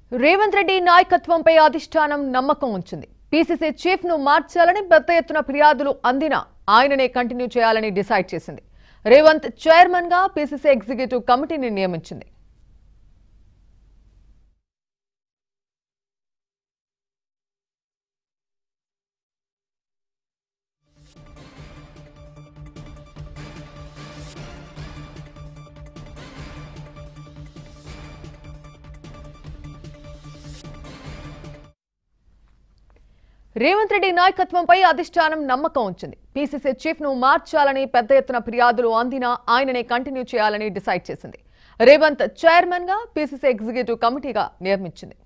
రేవంత్ రెడ్డి నాయకత్వంపై అధిష్టానం నమ్మకం ఉంచింది పీసీసీ చీఫ్ ను మార్చాలని పెద్ద ఎత్తున ఫిర్యాదులు అందినా ఆయననే కంటిన్యూ చేయాలని డిసైడ్ చేసింది రేవంత్ చైర్మన్ గా పీసీసీ ఎగ్జిక్యూటివ్ కమిటీని నియమించింది రేవంత్ రెడ్డి నాయకత్వంపై అధిష్టానం నమ్మకం ఉంచింది పీసీసీ చీఫ్ ను మార్చాలని పెద్ద ఎత్తున ఫిర్యాదులు అందినా ఆయననే కంటిన్యూ చేయాలని డిసైడ్ చేసింది రేవంత్ చైర్మన్ గా పీసీసీ ఎగ్జిక్యూటివ్ కమిటీగా నియమించింది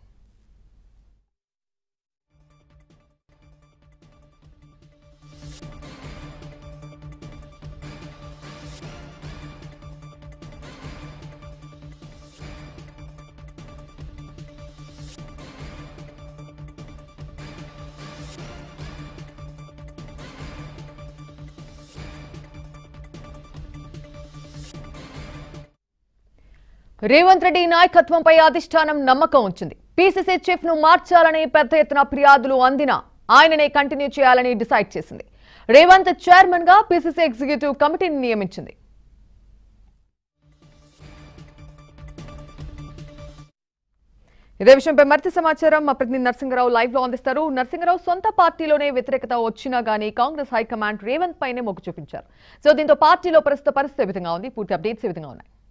రేవంత్ రెడ్డి నాయకత్వంపై అధిష్టానం నమ్మకం ఉంచింది పీసీసీ చీఫ్ ను మార్చాలని పెద్ద ఎత్తున ఫిర్యాదులు అందినా ఆయననే కంటిన్యూ చేయాలని డిసైడ్ చేసింది రేవంత్ చైర్మన్ గా పీసీసీ ఎగ్జిక్యూటివ్ కమిటీని నియమించింది ఇదే విషయంపై మరింత సమాచారం మా ప్రతినిధి నరసింహరావు లైవ్ లో అందిస్తారు నరసింహరావు సొంత పార్టీలోనే వ్యతిరేకత వచ్చినా గానీ కాంగ్రెస్ హైకమాండ్ రేవంత్ పైనే మొగ్గు చూపించారు సో దీంతో పార్టీలో ప్రస్తుత పరిస్థితి ఏ విధంగా ఉంది పూర్తి అప్డేట్స్ ఏ విధంగా ఉన్నాయి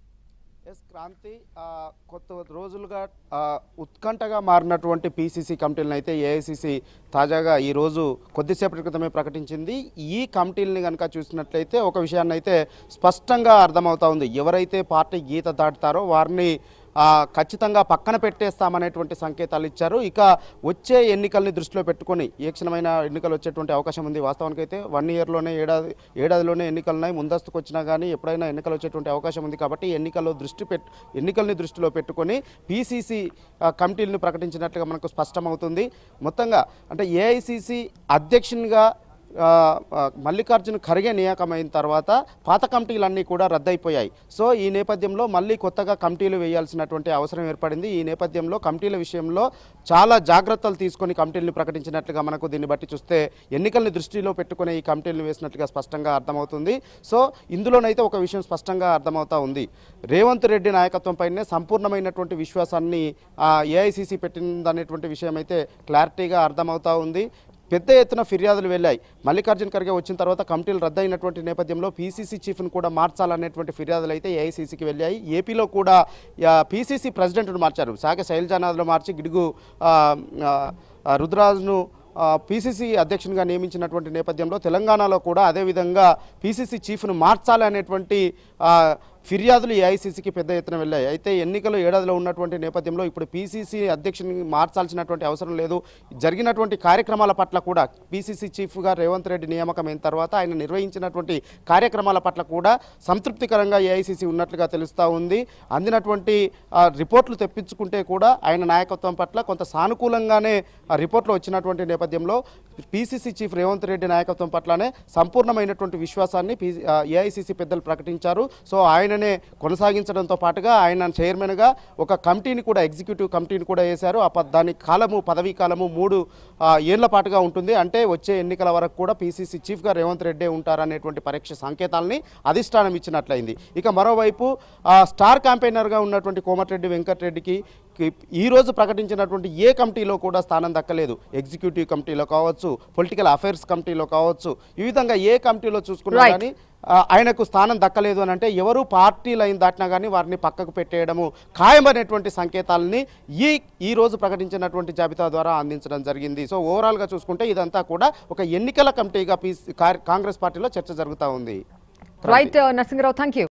ఎస్ క్రాంతి ఆ, కొత్త రోజులుగా ఆ, ఉత్కంఠగా మారినటువంటి పీసీసీ కమిటీలను అయితే ఏఐసీసీ తాజాగా ఈరోజు కొద్దిసేపటి క్రితమే ప్రకటించింది ఈ కమిటీలని కనుక చూసినట్లయితే ఒక విషయాన్ని అయితే స్పష్టంగా అర్థమవుతా ఉంది ఎవరైతే పార్టీ గీత దాటుతారో వారిని ఆ, ఖచ్చితంగా పక్కన పెట్టేస్తామనేటువంటి సంకేతాలు ఇచ్చారు ఇక వచ్చే ఎన్నికల్ని దృష్టిలో పెట్టుకొని ఏ క్షణమైన ఎన్నికలు వచ్చేటువంటి అవకాశం ఉంది వాస్తవానికి అయితే వన్ ఇయర్లోనే ఏడాది ఏడాదిలోనే ఎన్నికలు ఉన్నాయి ముందస్తుకు వచ్చినా కానీ ఎప్పుడైనా ఎన్నికలు వచ్చేటువంటి అవకాశం ఉంది కాబట్టి ఎన్నికల్లో దృష్టి పెట్ ఎన్నికల్ని దృష్టిలో పెట్టుకొని పీసీసీ కమిటీలను ప్రకటించినట్లుగా మనకు స్పష్టమవుతుంది మొత్తంగా అంటే ఏఐసీసీ అధ్యక్షునిగా ఆ, ఆ, మల్లికార్జున ఖర్గే నియామకమైన తర్వాత పాత కమిటీలన్నీ కూడా రద్దయిపోయాయి సో ఈ నేపథ్యంలో మళ్ళీ కొత్తగా కమిటీలు వేయాల్సినటువంటి అవసరం ఏర్పడింది ఈ నేపథ్యంలో కమిటీల విషయంలో చాలా జాగ్రత్తలు తీసుకొని కమిటీలను ప్రకటించినట్లుగా మనకు దీన్ని బట్టి చూస్తే ఎన్నికల్ని దృష్టిలో పెట్టుకునే ఈ కమిటీలను వేసినట్లుగా స్పష్టంగా అర్థమవుతుంది సో ఇందులోనైతే ఒక విషయం స్పష్టంగా అర్థమవుతా ఉంది రేవంత్ రెడ్డి నాయకత్వంపైనే సంపూర్ణమైనటువంటి విశ్వాసాన్ని ఏఐసీసీ పెట్టిందనేటువంటి విషయం అయితే క్లారిటీగా అర్థమవుతా ఉంది పెద్ద ఎత్తున ఫిర్యాదులు వెళ్ళాయి మల్లికార్జున ఖర్గే వచ్చిన తర్వాత కమిటీలు రద్దయినటువంటి నేపథ్యంలో పీసీసీ చీఫ్ను కూడా మార్చాలనేటువంటి ఫిర్యాదులు అయితే ఏఐసీసీకి వెళ్ళాయి ఏపీలో కూడా పీసీసీ ప్రెసిడెంట్ను మార్చారు శాఖ శైలజానాథ్లో మార్చి గిడుగు ఆ, ఆ, ఆ, రుద్రాజ్ను పీసీసీ అధ్యక్షునిగా నియమించినటువంటి నేపథ్యంలో తెలంగాణలో కూడా అదేవిధంగా పీసీసీ చీఫ్ను మార్చాలి అనేటువంటి ఆ, ఫిర్యాదులు ఏఐసీసీకి పెద్ద ఎత్తున వెళ్ళాయి అయితే ఎన్నికలు ఏడాదిలో ఉన్నటువంటి నేపథ్యంలో ఇప్పుడు పీసీసీ అధ్యక్షుని మార్చాల్సినటువంటి అవసరం లేదు జరిగినటువంటి కార్యక్రమాల పట్ల కూడా పీసీసీ చీఫ్గా రేవంత్ రెడ్డి నియామకం అయిన తర్వాత ఆయన నిర్వహించినటువంటి కార్యక్రమాల పట్ల కూడా సంతృప్తికరంగా ఏఐసీసీ ఉన్నట్లుగా తెలుస్తూ ఉంది అందినటువంటి ఆ, రిపోర్ట్లు తెప్పించుకుంటే కూడా ఆయన నాయకత్వం పట్ల కొంత సానుకూలంగానే ఆ రిపోర్ట్లు వచ్చినటువంటి నేపథ్యంలో పీసీసీ చీఫ్ రేవంత్ రెడ్డి నాయకత్వం పట్లనే సంపూర్ణమైనటువంటి విశ్వాసాన్ని పీ ఏఐసీసీ పెద్దలు ప్రకటించారు సో ఆయననే కొనసాగించడంతో పాటుగా ఆయన చైర్మన్గా ఒక కమిటీని కూడా ఎగ్జిక్యూటివ్ కమిటీని కూడా వేశారు ఆ ప- దాని కాలము పదవీ కాలము మూడు ఆ, ఏళ్ల పాటుగా ఉంటుంది అంటే వచ్చే ఎన్నికల వరకు కూడా పీసీసీ చీఫ్గా రేవంత్ రెడ్డే ఉంటారనేటువంటి పరీక్ష సంకేతాలని అధిష్టానం ఇచ్చినట్లయింది ఇక మరోవైపు ఆ, స్టార్ క్యాంపెయినర్గా ఉన్నటువంటి కోమటిరెడ్డి వెంకటరెడ్డికి కి- ఈ రోజు ప్రకటించినటువంటి ఏ కమిటీలో కూడా స్థానం దక్కలేదు ఎగ్జిక్యూటివ్ కమిటీలో కావచ్చు పొలిటికల్ అఫైర్స్ కమిటీలో కావచ్చు ఈ విధంగా ఏ కమిటీలో చూసుకున్నా Right. కానీ ఆ, ఆయనకు స్థానం దక్కలేదు అని అంటే ఎవరు పార్టీ లైన్ దాటినా కానీ వారిని పక్కకు పెట్టేయడము ఖాయమనేటువంటి సంకేతాలని ఈ ఈ రోజు ప్రకటించినటువంటి జాబితా ద్వారా అందించడం జరిగింది సో ఓవరాల్గా చూసుకుంటే ఇదంతా కూడా ఒక ఎన్నికల కమిటీగా పీ కాంగ్రెస్ పార్టీలో చర్చ జరుగుతూ ఉంది రైట్ నరసింహరావు థ్యాంక్ యూ